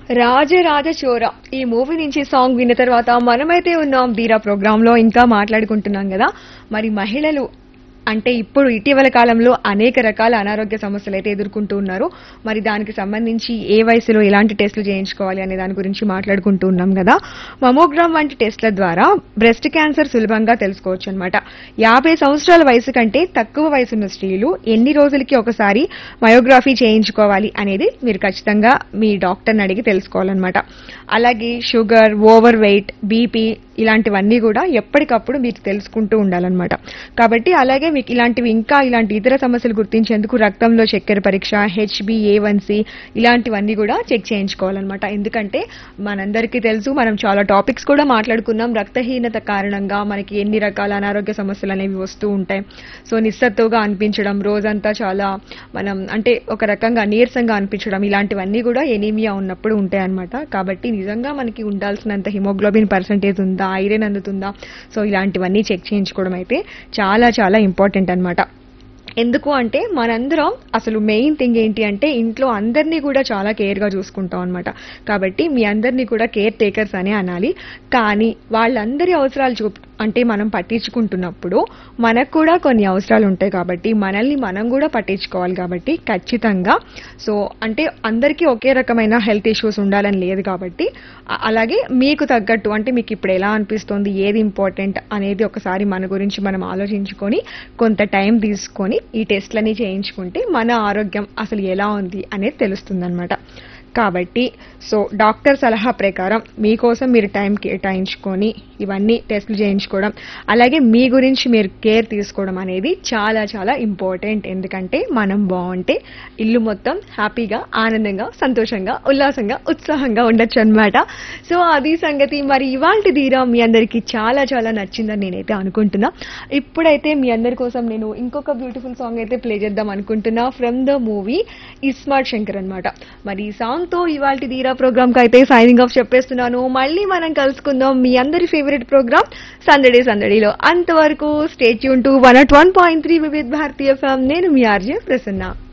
రాజరాజ చోర ఈ మూవీ నుంచి సాంగ్ విన్న తర్వాత మనమైతే ఉన్నాం ధీరా ప్రోగ్రామ్ లో ఇంకా మాట్లాడుకుంటున్నాం కదా మరి మహిళలు అంటే ఇప్పుడు ఇటీవల కాలంలో అనేక రకాల అనారోగ్య సమస్యలు అయితే ఎదుర్కొంటూ ఉన్నారు మరి దానికి సంబంధించి ఏ వయసులో ఎలాంటి టెస్టులు చేయించుకోవాలి అనే దాని గురించి మాట్లాడుకుంటూ ఉన్నాం కదా మమోగ్రామ్ వంటి టెస్టుల ద్వారా బ్రెస్ట్ క్యాన్సర్ సులభంగా తెలుసుకోవచ్చు అనమాట యాభై సంవత్సరాల వయసు కంటే తక్కువ వయసున్న స్త్రీలు ఎన్ని రోజులకి ఒకసారి మయోగ్రఫీ చేయించుకోవాలి అనేది మీరు ఖచ్చితంగా మీ డాక్టర్ని అడిగి తెలుసుకోవాలన్నమాట అలాగే షుగర్ ఓవర్ వెయిట్ బీపీ ఇలాంటివన్నీ కూడా ఎప్పటికప్పుడు మీరు తెలుసుకుంటూ ఉండాలన్నమాట కాబట్టి అలాగే మీకు ఇలాంటివి ఇంకా ఇలాంటి ఇతర సమస్యలు గుర్తించేందుకు రక్తంలో చక్కెర పరీక్ష హెచ్బిఏవన్సి ఇలాంటివన్నీ కూడా చెక్ చేయించుకోవాలన్నమాట ఎందుకంటే మనందరికీ తెలుసు మనం చాలా టాపిక్స్ కూడా మాట్లాడుకున్నాం రక్తహీనత కారణంగా మనకి ఎన్ని రకాల అనారోగ్య సమస్యలు అనేవి వస్తూ ఉంటాయి సో నిస్సత్తుగా అనిపించడం రోజంతా చాలా మనం అంటే ఒక రకంగా నీరసంగా అనిపించడం ఇలాంటివన్నీ కూడా ఎనీమియా ఉన్నప్పుడు ఉంటాయి అన్నమాట కాబట్టి నిజంగా మనకి ఉండాల్సినంత హిమోగ్లోబిన్ పర్సంటేజ్ ఉందా ఐరన్ అందుతుందా సో ఇలాంటివన్నీ చెక్ చేయించుకోవడం అయితే చాలా చాలా ఇంపార్టెంట్ అన్నమాట ఎందుకు అంటే మనందరం అసలు మెయిన్ థింగ్ ఏంటి అంటే ఇంట్లో అందరినీ కూడా చాలా కేర్గా చూసుకుంటాం అనమాట కాబట్టి మీ అందరినీ కూడా కేర్ టేకర్స్ అనే అనాలి కానీ వాళ్ళందరి అవసరాలు చూ అంటే మనం పట్టించుకుంటున్నప్పుడు మనకు కూడా కొన్ని అవసరాలు ఉంటాయి కాబట్టి మనల్ని మనం కూడా పట్టించుకోవాలి కాబట్టి ఖచ్చితంగా సో అంటే అందరికీ ఒకే రకమైన హెల్త్ ఇష్యూస్ ఉండాలని లేదు కాబట్టి అ- అలాగే మీకు తగ్గట్టు అంటే మీకు ఇప్పుడు ఎలా అనిపిస్తుంది ఏది ఇంపార్టెంట్ అనేది ఒకసారి మన గురించి మనం ఆలోచించుకొని కొంత టైం తీసుకొని ఈ టెస్ట్లని చేయించుకుంటే మన ఆరోగ్యం అసలు ఎలా ఉంది అనేది తెలుస్తుందన్నమాట కాబట్టి సో డాక్టర్ సలహా ప్రకారం మీకోసం మీరు టైం కేటాయించుకొని ఇవన్నీ టెస్టులు చేయించుకోవడం అలాగే మీ గురించి మీరు కేర్ తీసుకోవడం అనేది చాలా చాలా ఇంపార్టెంట్ ఎందుకంటే మనం బాగుంటే ఇల్లు మొత్తం హ్యాపీగా ఆనందంగా సంతోషంగా ఉల్లాసంగా ఉత్సాహంగా ఉండొచ్చు అనమాట సో అది సంగతి మరి ఇవాళ తీరా మీ అందరికీ చాలా చాలా నచ్చిందని నేనైతే అనుకుంటున్నా ఇప్పుడైతే మీ అందరి కోసం నేను ఇంకొక బ్యూటిఫుల్ సాంగ్ అయితే ప్లే చేద్దాం అనుకుంటున్నా from the movie iSmart Shankar అన్నమాట మరి ఈ సాంగ్ తో ఇవాళ ధీరా ప్రోగ్రామ్ కి అయితే సైనింగ్ ఆఫ్ చెప్పేస్తున్నాను మళ్ళీ మనం కలుసుకుందాం మీ అందరి ఫేవరెట్ ప్రోగ్రామ్ సందడే సందడిలో అంతవరకు స్టేట్ యూన్ to one at one point three Vividh Bharati FM నేను మీ ఆర్జే ప్రసన్న